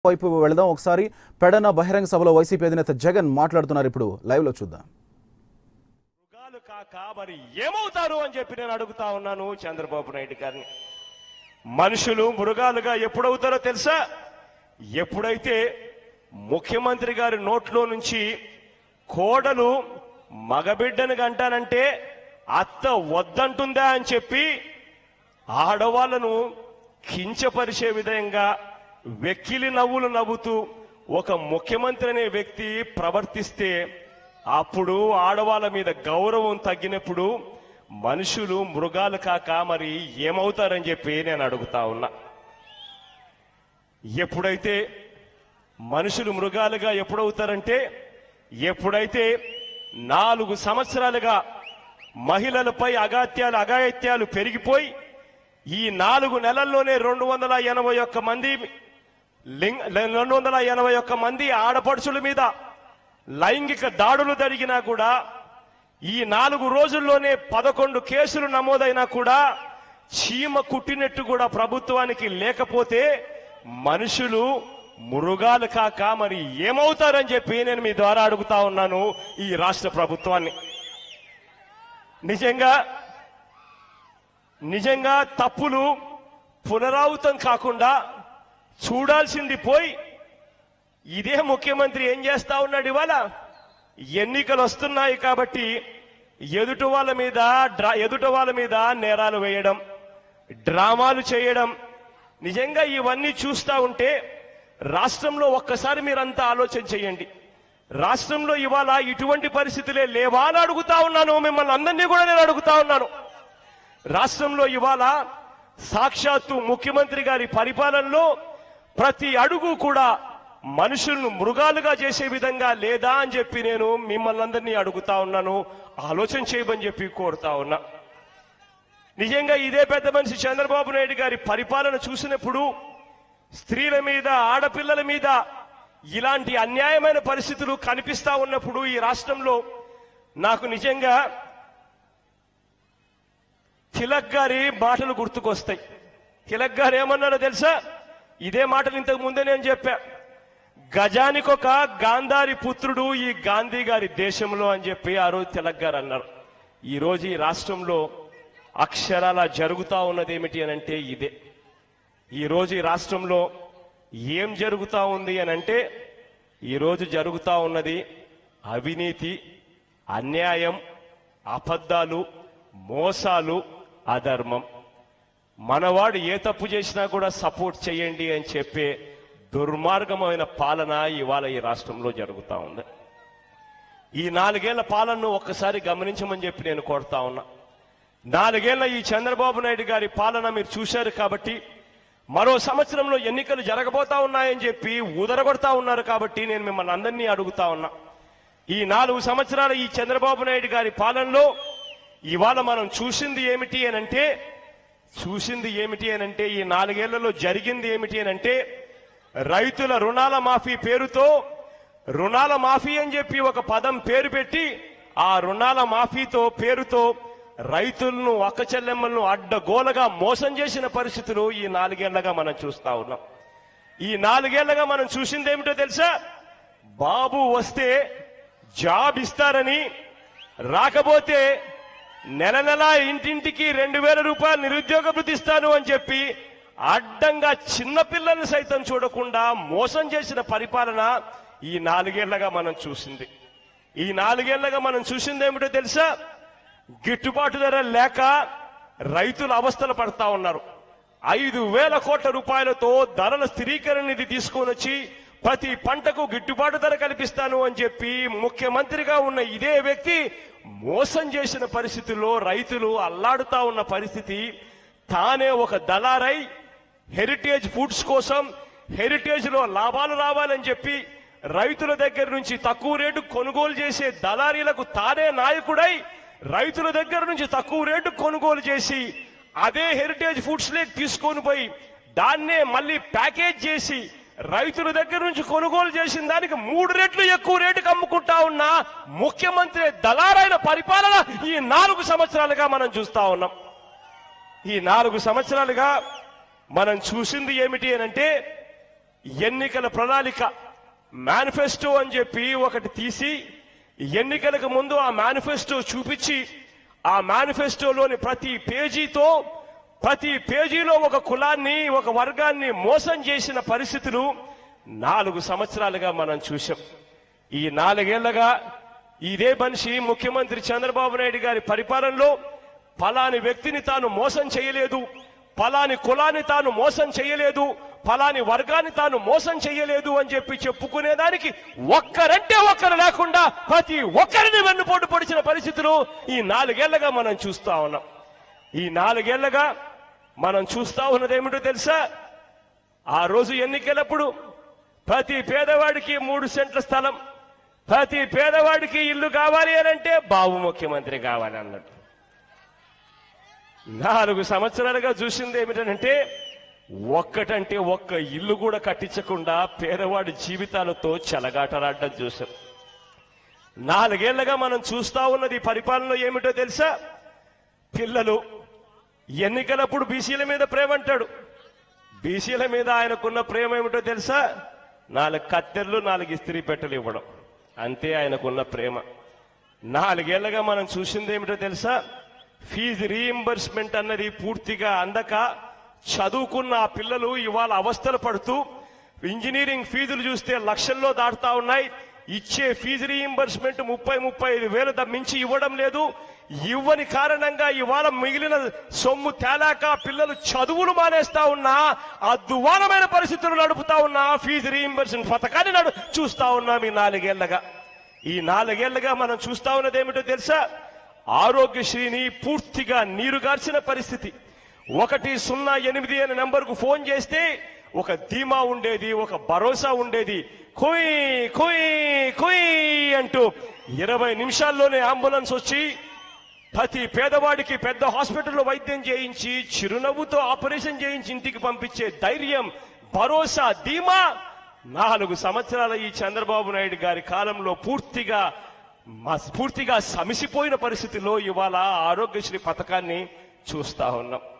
వైపు వెళదాం ఒకసారి పెడన బహిరంగ సభలో వైసీపీ అధినేత జగన్ మాట్లాడుతున్నారు ఇప్పుడు లైవ్ లో చూద్దాం మృగాలు కాక మరి ఏమవుతారు అని చెప్పి నేను అడుగుతా ఉన్నాను చంద్రబాబు నాయుడు గారిని మనుషులు మృగాలుగా ఎప్పుడవుతారో తెలుసా ఎప్పుడైతే ముఖ్యమంత్రి గారి నోట్లో నుంచి కోడలు మగబిడ్డను గంటానంటే అత్త వద్దంటుందా అని చెప్పి ఆడవాళ్లను కించపరిచే విధంగా వెక్కిలి నవ్వులు నవ్వుతూ ఒక ముఖ్యమంత్రి అనే వ్యక్తి ప్రవర్తిస్తే అప్పుడు ఆడవాళ్ళ మీద గౌరవం తగ్గినప్పుడు మనుషులు మృగాలు కాక మరి ఏమవుతారని చెప్పి నేను అడుగుతా ఉన్నా ఎప్పుడైతే మనుషులు మృగాలుగా ఎప్పుడవుతారంటే ఎప్పుడైతే నాలుగు సంవత్సరాలుగా మహిళలపై అగాత్యాలు అగాయత్యాలు పెరిగిపోయి ఈ నాలుగు నెలల్లోనే రెండు వందల ఎనభై ఒక్క మంది లింగ రెండు వందల ఎనభై ఒక్క మంది ఆడపడుచుల మీద లైంగిక దాడులు జరిగినా కూడా ఈ నాలుగు రోజుల్లోనే పదకొండు కేసులు నమోదైనా కూడా చీమ కుట్టినట్టు కూడా ప్రభుత్వానికి లేకపోతే మనుషులు మృగాలు కాక మరి ఏమవుతారని చెప్పి నేను మీ ద్వారా అడుగుతా ఉన్నాను ఈ రాష్ట్ర ప్రభుత్వాన్ని నిజంగా నిజంగా తప్పులు పునరావృతం కాకుండా చూడాల్సింది పోయి ఇదే ముఖ్యమంత్రి ఏం చేస్తా ఉన్నాడు ఇవాళ ఎన్నికలు వస్తున్నాయి కాబట్టి ఎదుటి వాళ్ళ మీద డ్రా ఎదుటి వాళ్ళ మీద నేరాలు వేయడం డ్రామాలు చేయడం నిజంగా ఇవన్నీ చూస్తా ఉంటే రాష్ట్రంలో ఒక్కసారి మీరంతా ఆలోచన చేయండి రాష్ట్రంలో ఇవాళ ఇటువంటి పరిస్థితులే లేవా అని అడుగుతా ఉన్నాను మిమ్మల్ని అందరినీ కూడా నేను అడుగుతా ఉన్నాను రాష్ట్రంలో ఇవాళ సాక్షాత్తు ముఖ్యమంత్రి గారి పరిపాలనలో ప్రతి అడుగు కూడా మనుషులను మృగాలుగా చేసే విధంగా లేదా అని చెప్పి నేను మిమ్మల్ని అందరినీ అడుగుతా ఉన్నాను ఆలోచన చేయమని చెప్పి కోరుతా ఉన్నా నిజంగా ఇదే పెద్ద మనిషి చంద్రబాబు నాయుడు గారి పరిపాలన చూసినప్పుడు స్త్రీల మీద ఆడపిల్లల మీద ఇలాంటి అన్యాయమైన పరిస్థితులు కనిపిస్తా ఉన్నప్పుడు ఈ రాష్ట్రంలో నాకు నిజంగా తిలక్ గారి మాటలు గుర్తుకొస్తాయి తిలక్ గారు ఏమన్నారో తెలుసా ఇదే మాటలు ఇంతకు ముందే నేను చెప్పా గజానికొక గాంధారి పుత్రుడు ఈ గాంధీ గారి దేశంలో అని చెప్పి ఆ రోజు తిలక్ గారు అన్నారు ఈ రోజు ఈ రాష్ట్రంలో అక్షరాల జరుగుతా ఉన్నది ఏమిటి అని అంటే ఇదే ఈ రోజు ఈ రాష్ట్రంలో ఏం జరుగుతా ఉంది అని అంటే ఈ రోజు జరుగుతా ఉన్నది అవినీతి అన్యాయం అబద్ధాలు మోసాలు అధర్మం మనవాడు ఏ తప్పు చేసినా కూడా సపోర్ట్ చేయండి అని చెప్పే దుర్మార్గమైన పాలన ఇవాళ ఈ రాష్ట్రంలో జరుగుతా ఉంది ఈ నాలుగేళ్ల పాలనను ఒక్కసారి గమనించమని చెప్పి నేను కోరుతా ఉన్నా నాలుగేళ్ల ఈ చంద్రబాబు నాయుడు గారి పాలన మీరు చూశారు కాబట్టి మరో సంవత్సరంలో ఎన్నికలు జరగబోతా ఉన్నాయని చెప్పి ఉదరగొడతా ఉన్నారు కాబట్టి నేను మిమ్మల్ని అందరినీ అడుగుతా ఉన్నా ఈ నాలుగు సంవత్సరాల ఈ చంద్రబాబు నాయుడు గారి పాలనలో ఇవాళ మనం చూసింది ఏమిటి అని అంటే చూసింది ఏమిటి అని అంటే ఈ నాలుగేళ్లలో జరిగింది ఏమిటి అని అంటే రైతుల రుణాల మాఫీ పేరుతో రుణాల మాఫీ అని చెప్పి ఒక పదం పేరు పెట్టి ఆ రుణాల మాఫీతో పేరుతో రైతులను అక్కచెల్లెమ్మలను అడ్డగోలగా మోసం చేసిన పరిస్థితులు ఈ నాలుగేళ్లగా మనం చూస్తా ఉన్నాం ఈ నాలుగేళ్లగా మనం చూసింది ఏమిటో తెలుసా బాబు వస్తే జాబ్ ఇస్తారని రాకపోతే నెల నెల ఇంటింటికి రెండు వేల రూపాయలు నిరుద్యోగ భృతి ఇస్తాను అని చెప్పి అడ్డంగా చిన్నపిల్లల్ని సైతం చూడకుండా మోసం చేసిన పరిపాలన ఈ నాలుగేళ్లగా మనం చూసింది ఈ నాలుగేళ్లగా మనం చూసింది ఏమిటో తెలుసా గిట్టుబాటు ధర లేక రైతులు అవస్థలు పడతా ఉన్నారు ఐదు వేల కోట్ల రూపాయలతో ధరల స్థిరీకరణ నిధి తీసుకొని వచ్చి ప్రతి పంటకు గిట్టుబాటు ధర కల్పిస్తాను అని చెప్పి ముఖ్యమంత్రిగా ఉన్న ఇదే వ్యక్తి మోసం చేసిన పరిస్థితుల్లో రైతులు అల్లాడుతా ఉన్న పరిస్థితి తానే ఒక దళారై హెరిటేజ్ ఫుడ్స్ కోసం హెరిటేజ్ లో లాభాలు రావాలని చెప్పి రైతుల దగ్గర నుంచి తక్కువ రేటు కొనుగోలు చేసే దళారీలకు తానే నాయకుడై రైతుల దగ్గర నుంచి తక్కువ రేటు కొనుగోలు చేసి అదే హెరిటేజ్ ఫుడ్స్ లేక్ తీసుకొని పోయి దాన్నే మళ్ళీ ప్యాకేజ్ చేసి రైతుల దగ్గర నుంచి కొనుగోలు చేసిన దానికి మూడు రెట్లు ఎక్కువ రేటుకి అమ్ముకుంటా ఉన్న ముఖ్యమంత్రి దళారైన పరిపాలన ఈ నాలుగు సంవత్సరాలుగా మనం చూస్తా ఉన్నాం ఈ నాలుగు సంవత్సరాలుగా మనం చూసింది ఏమిటి అని అంటే ఎన్నికల ప్రణాళిక మేనిఫెస్టో అని చెప్పి ఒకటి తీసి ఎన్నికలకు ముందు ఆ మేనిఫెస్టో చూపించి ఆ మేనిఫెస్టోలోని ప్రతి పేజీతో ప్రతి పేజీలో ఒక కులాన్ని ఒక వర్గాన్ని మోసం చేసిన పరిస్థితులు నాలుగు సంవత్సరాలుగా మనం చూశాం ఈ నాలుగేళ్లగా ఇదే మనిషి ముఖ్యమంత్రి చంద్రబాబు నాయుడు గారి పరిపాలనలో ఫలాని వ్యక్తిని తాను మోసం చేయలేదు ఫలాని కులాన్ని తాను మోసం చేయలేదు ఫలాని వర్గాన్ని తాను మోసం చేయలేదు అని చెప్పి చెప్పుకునేదానికి ఒక్కరంటే ఒక్కరు లేకుండా ప్రతి ఒక్కరిని వెన్నుపోటు పొడిచిన పరిస్థితులు ఈ నాలుగేళ్లగా మనం చూస్తా ఉన్నాం ఈ నాలుగేళ్లగా మనం చూస్తా ఉన్నది ఏమిటో తెలుసా ఆ రోజు ఎన్నికలప్పుడు ప్రతి పేదవాడికి మూడు సెంట్ల స్థలం ప్రతి పేదవాడికి ఇల్లు కావాలి అని అంటే బాబు ముఖ్యమంత్రి కావాలి అన్నట్టు నాలుగు సంవత్సరాలుగా చూసింది ఏమిటంటే ఒక్కటంటే ఒక్క ఇల్లు కూడా కట్టించకుండా పేదవాడి జీవితాలతో చెలగాటలాడడం చూసాం నాలుగేళ్లగా మనం చూస్తా ఉన్నది ఈ పరిపాలనలో ఏమిటో తెలుసా పిల్లలు ఎన్నికలప్పుడు బీసీల మీద ప్రేమ అంటాడు బీసీల మీద ఆయనకున్న ప్రేమ ఏమిటో తెలుసా నాలుగు కత్తెర్లు నాలుగు ఇస్త్రీ పెట్టెలు ఇవ్వడం అంతే ఆయనకున్న ప్రేమ నాలుగేళ్లగా మనం చూసింది ఏమిటో తెలుసా ఫీజు రీయింబర్స్మెంట్ అన్నది పూర్తిగా అందక చదువుకున్న ఆ పిల్లలు ఇవాళ అవస్థలు పడుతూ ఇంజనీరింగ్ ఫీజులు చూస్తే లక్షల్లో దాటుతా ఉన్నాయి ఇచ్చే ఫీజు రీయింబర్స్మెంట్ ముప్పై ముప్పై ఐదు వేలు ద- మించి ఇవ్వడం లేదు ఇవ్వని కారణంగా ఇవాళ మిగిలిన సొమ్ము తేలాక పిల్లలు చదువులు మానేస్తా ఉన్నా అద్దువానమైన పరిస్థితులు నడుపుతా ఉన్నా ఫీజు రీయింబర్స్మెంట్ పథకాన్ని నడు చూస్తా ఉన్నాం ఈ నాలుగేళ్లగా ఈ నాలుగేళ్లుగా మనం చూస్తా ఉన్నది ఏమిటో తెలుసా ఆరోగ్యశ్రీని పూర్తిగా నీరుగార్చిన పరిస్థితి ఒకటి సున్నా ఎనిమిది అనే నంబర్కు ఫోన్ చేస్తే ఒక ధీమా ఉండేది ఒక భరోసా ఉండేది కుయ్ కుయ్ కుయ్ అంటూ ఇరవై నిమిషాల్లోనే అంబులెన్స్ వచ్చి ప్రతి పేదవాడికి పెద్ద హాస్పిటల్లో వైద్యం చేయించి చిరునవ్వుతో ఆపరేషన్ చేయించి ఇంటికి పంపించే ధైర్యం భరోసా ధీమా నాలుగు సంవత్సరాల ఈ చంద్రబాబు నాయుడు గారి కాలంలో పూర్తిగా మ- పూర్తిగా సమిసిపోయిన పరిస్థితిలో ఇవాళ ఆరోగ్యశ్రీ పథకాన్ని చూస్తా ఉన్నాం